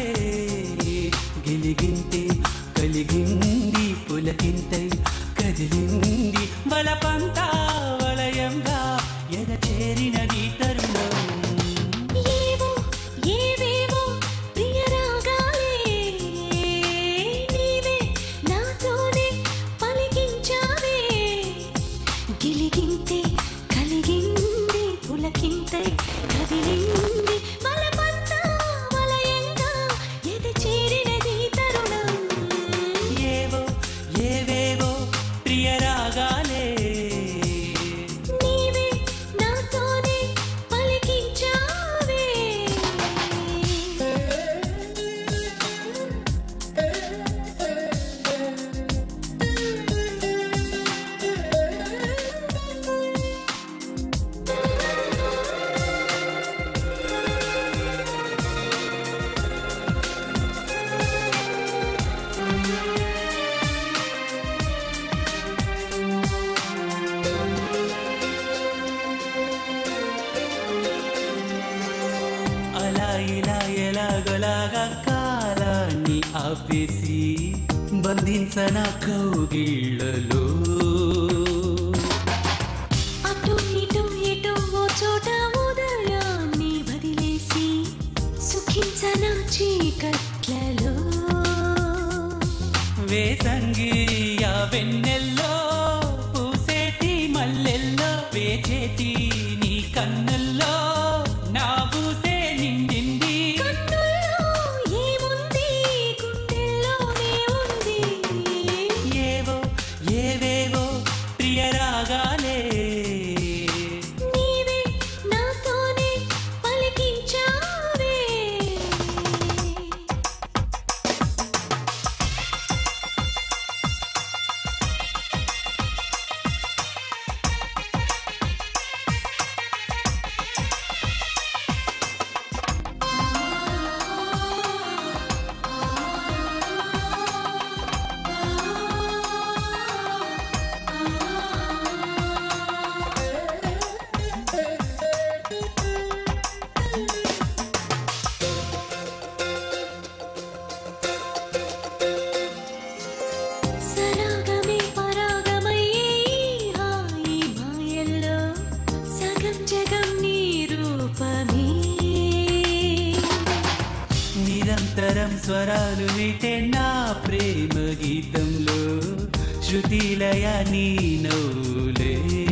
గిలిగింతే కలిగింది పులకింతై కదిలింది వలపంతా వలయంగా ఎద చేరినది తరుణం ఏవో ఏవేవో ప్రియ రాగాలే నీవే నాతోనే పలికించావే గిలిగింతే కలిగింది పులకింతై కదిలింది వలపంతా వలయంగా ఎద చేరినది తరుణం ఏవో ఏవేవో ప్రియ రాగాలే నీవే నాతోనే పలికించావే అలా ఇలా ఎలాగలాగా కాలాన్ని ఆపేసి బంధించన కౌగిళ్ళలో అటు ఇటు ఎటు ఓ చోట ఉదయాన్ని వదిలేసి సుఖించన చీకట్లలో వేసంగి ఆ వెన్నెల్లో పూసేటి మల్లెల్లో వేచేటి నీ కన్నుల్లో నా పూసే నిండింది కన్నుల్లో ఏముంది గుండెల్లోనే ఉంది ఏవో ఏవేవో ప్రియ రాగాలే నీవే నాతోనే పలికించావే సరాగమే పరాగమయ్యే ఈ హాయి మాయల్లో సగం జగం నీ రూపమే నిరంతరం స్వరాలు వింటే నా ప్రేమ గీతంలో శృతిలయ నీ నవ్వులే